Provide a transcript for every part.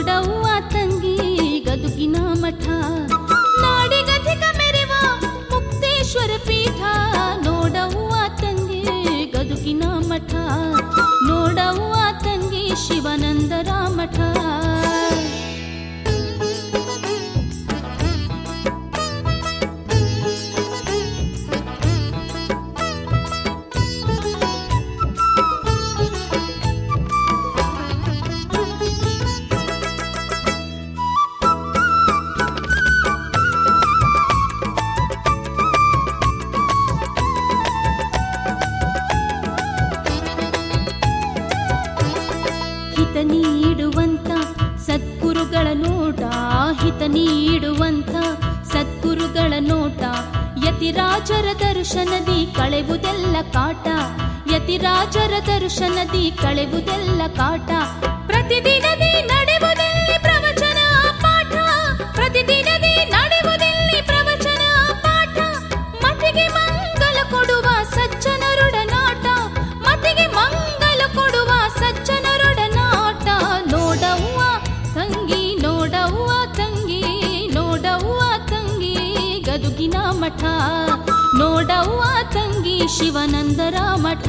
ನೋಡವ್ವ ತಂಗಿ ಗದುಗಿನ ಮಠ ನಾಡಿಗಧಿಕ ಮೆರೆವ ಮುಕ್ತೇಶ್ವರ ಪೀಠ ನೋಡವ್ವ ತಂಗಿ ಗದುಗಿನ ಮಠ ನೋಡವ್ವ ತಂಗಿ ಶಿವಾನಂದರ ಮಠ ಹಿತ ನೀಡುವಂತ ಸದ್ಗುರುಗಳ ನೋಟ ಹಿತ ನೀಡುವಂತ ಸದ್ಗುರುಗಳ ನೋಟ ಯತಿರಾಜರ ದರ್ಶನದಿ ಕಳೆವುದೆಲ್ಲ ಕಾಟ ಯತಿರಾಜರ ದರ್ಶನದಿ ಕಳೆವುದೆಲ್ಲ ಕಾಟ ಪ್ರತಿದಿನದಿ ನಡೆವುದಲ್ಲಿ ಪ್ರವಚನ ಪಾಠ ಪ್ರತಿದಿನದಿ ನಡೆವುದಲ್ಲಿ ಪ್ರವಚನ ಪಾಠ ಮತಿಗೆ ಮಂಗಲ ಕೊಡುವ ಸಜ್ಜನರೊಡನಾಟ ಮತಿಗೆ ಮಂಗಲ ಕೊಡುವ ಸಜ್ಜನರೊಡನಾಟ ನೋಡವ್ವ ತಂಗಿ ನೋಡವ್ವ ತಂಗಿ ನೋಡವ್ವ ತಂಗಿ ಗದುಗಿನ ಮಠ ನೋಡವ್ವ ತಂಗಿ ಶಿವನಂದರ ಮಠ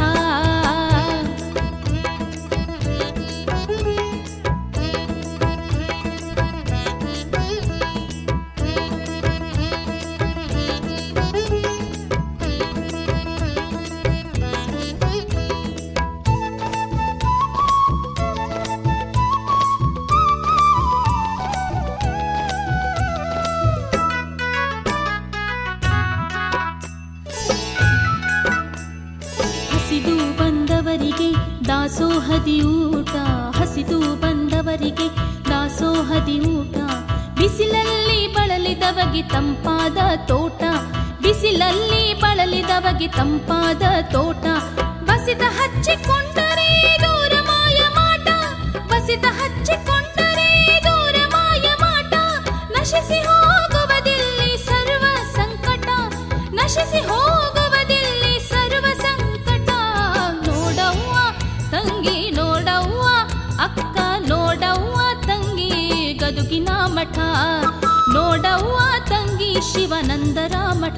ಹಸಿದು ಬಂದವರಿಗೆ ದಾಸೋಹದಿ ಊಟ ಹಸಿದು ಬಂದವರಿಗೆ ದಾಸೋಹದಿ ಊಟ ಬಿಸಿಲಲ್ಲಿ ಬಳಲಿದವಗೆ ತಂಪಾದ ತೋಟ ಬಿಸಿಲಲ್ಲಿ ಬಳಲಿದವಗೆ ತಂಪಾದ ತೋಟ ಬಸಿದ ಹಚ್ಚಿಕೊಂಡರೆ ದೂರ ಮಾಯ ಮಾಟ ಬಸಿದ ಹಚ್ಚಿಕೊಂಡರೆ ದೂರ ಮಾಯ ಮಾಟ ನಶಿಸಿ ಹೋಗುವುದಿಲ್ಲಿ ಸರ್ವ ಸಂಕಟ ನಶಿಸಿ ಹೋಗುವುದಿಲ್ಲಿ ಸರ್ವ ಸಂಕಟ ನೋಡವ್ವ ತಂಗಿ ನೋಡವ್ವ ಅಕ್ಕ ನೋಡವ್ವ ತಂಗಿ ಗದುಗಿನ ಮಠ ನೋಡವ್ವ ತಂಗಿ ಶಿವನಂದರ ಮಠ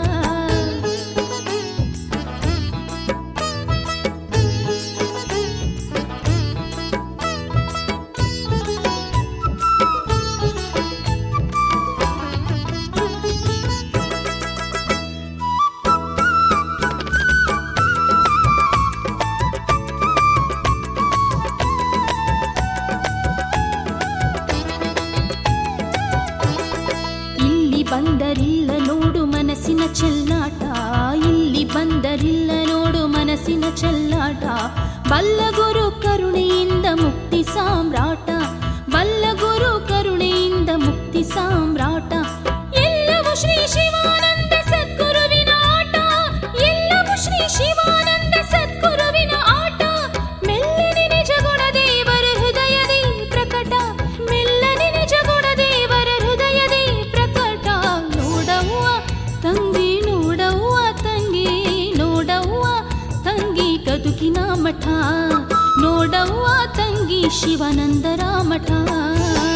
ಇಲ್ಲಿ ಬಂದರಿಲ್ಲ ನೋಡು ಮನಸ್ಸಿನ ಚೆಲ್ಲಾಟ ಇಲ್ಲಿ ಬಂದರಿಲ್ಲ ನೋಡು ಮನಸ್ಸಿನ ಚೆಲ್ಲಾಟ ಬಲ್ಲಗುರು ಕರುಣೆಯಿಂದ ಮುಕ್ತಿ ಸಾಮ್ರಾಟ ಬಲ್ಲಗುರು ಕರುಣೆಯಿಂದ ಮುಕ್ತಿ ಸಾಮ್ರಾಟ ಎಲ್ಲವೂ ಶ್ರೀ ಶಿವಾನಂದ ಸದ್ಗುರುವಿನ ಆಟ ಎಲ್ಲವೂ ಶ್ರೀ ಶಿವಾನಂದ ಸದ್ಗುರುವಿನ ಆಟ ಮೆಲ್ಲನೆ ನಿಜ ಗುಣ ದೇವರ ಹೃದಯದಿ ಪ್ರಕಟ ಮೆಲ್ಲನೆ ನಿಜ ಗುಣ ದೇವರ ಹೃದಯದಿ ಪ್ರಕಟ ನೋಡವ್ವ ತಂಗಿ ನೋಡವ್ವ ತಂಗಿ ನೋಡವ್ವ ತಂಗಿ ಗದುಗಿನ ಮಠ ನೋಡವ್ವ ತಂಗಿ ಶಿವಾನಂದರ ಮಠ